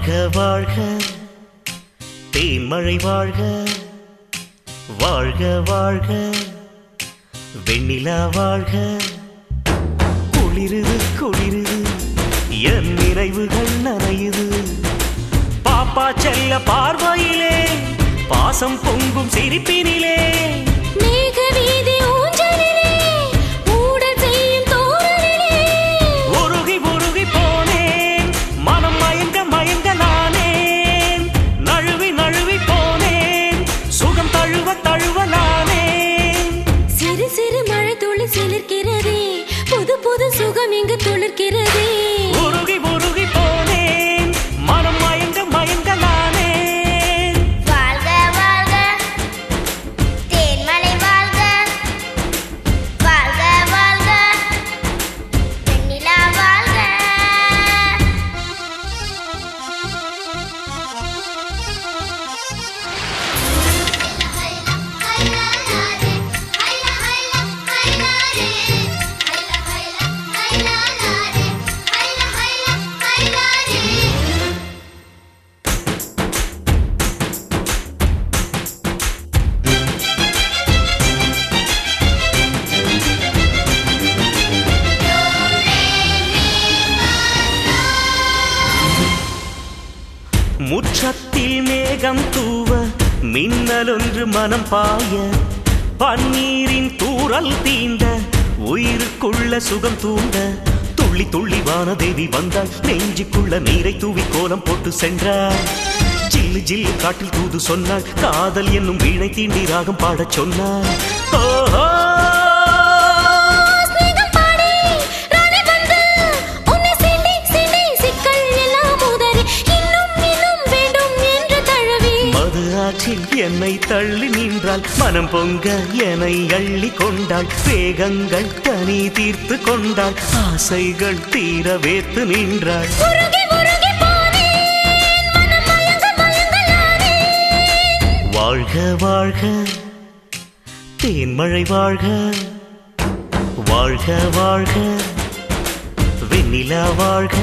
வாழ்க வாழ்க தேன்மழை வாழ்க வாழ்க வாழ்க வெண்ணிலா வாழ்க குளிருது குளிருது என் நினைவுகள் நனையுது பாப்பா செல்ல பார்வையிலே பாசம் பொங்கும் சிரிப்பினிலே மேக வீதி ஊஞ்சலிலே ஊடல் செய்யும் தோரணிலே உருகி உருகி போனேன் மனம் மயங்க மயங்க நானேன் நழுவி நழுவி போனேன் சுகம் தழுவ தழுவ நானேன் சிறு சிறு மழை துளி சிலிர்க்கிறதே புது புது சுகம் இங்கு துளிர்க்கிறதே உருகி உருகி போனேன் மனம் மயங்க மயங்க நானேன் வாழ்க வாழ்க தேன்மலை வாழ்க வாழ்க வாழ்க வெண்ணிலா வாழ்க முற்றத்தில் மேகம் தூவ மின்னலொன்று மனம் பாய பன்னீரின் தூறல் தீண்ட உயிருக்குள்ள சுகம் தூண்ட துள்ளி துள்ளி வானதேவி வந்தாள் நெஞ்சுக்குள்ள நீரை தூவி கோலம் போட்டு சென்றாள் ஜில்லு ஜில்லு காட்டில் தூது சொன்னாள் காதல் என்னும் வீணை தீண்டி ராகம் பாடச் சொன்னாள் ஓஹோ ஸ்நேகம் பாடி ராணி வந்து உன்னை சீண்டி சீண்டி சிக்கல் எல்லாம் உதறி இன்னும் இன்னும் வேண்டும் என்று தழுவி மது ஆற்றில் என்னை தள்ளி நின்றாள் மனம் பொங்க என்னை அள்ளி கொண்டாள் வேகங்கள் தனி தீர்த்து கொண்டாள் ஆசைகள் தீர வேத்து நின்றாள் உருகி உருகி போனேன் மனம் மயங்க மயங்கலானே வாழ்க வாழ்க தேன்மழை வாழ்க வாழ்க வாழ்க வெண்ணிலா வாழ்க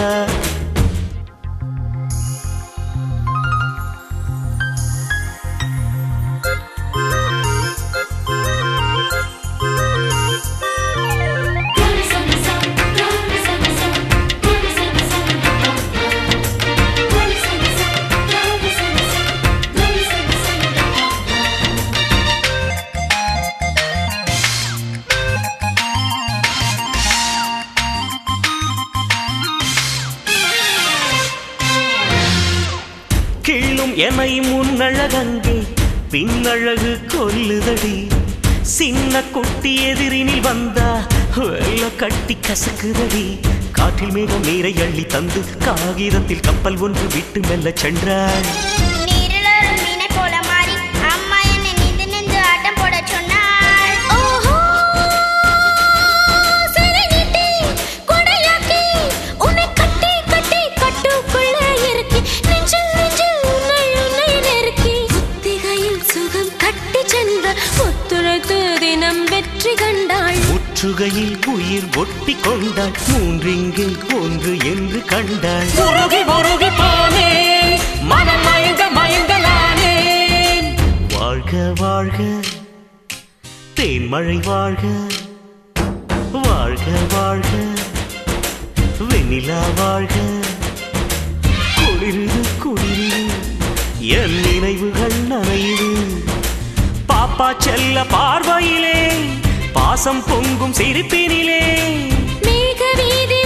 கிள்ளும் என்னை முன்னழகங்கே பின்னழகு கொல்லுதடி சின்ன குட்டி எதிரினில் வந்தா வெள்ள கட்டி கசக்குதடி காற்றில் மேகம் நீரை அள்ளி தந்து காகிதத்தில் கப்பல் ஒன்று விட்டு மெல்ல சென்றாள் நீரிலொரு மீனை போல மாறி அம்மா என்னை நீந்து நின்று ஆட்டம் போடச் சொன்னாள் ஓஹோ சிறை நீட்டி கொடையாக்கி உன்னை கட்டி கட்டி கட்டுக்குள்ள இறுக்கி நெஞ்சில் நெஞ்சில் உன்னை உன்னை நெருக்கி புத்திகையில் சுகம் கட்டி சென்ற ஒத்துழைத்து தினம் வெற்றி கண்டாள் முற்றுகையில் உயிர் ஒட்டி கொண்டாள் மூன்றிங்கே ஒன்று என்று கண்டாள் உருகி உருகி போனேன் மனம் மயங்க மயங்கலானேன் வாழ்க வாழ்க தேன்மழை வாழ்க வாழ்க வாழ்க வெண்ணிலா வாழ்க குளிருது குளிருது என் நினைவுகள் நனையுது பாப்பா செல்ல பார்வையிலே பாசம் பொங்கும் சிரிப்பினிலே மேக வீதி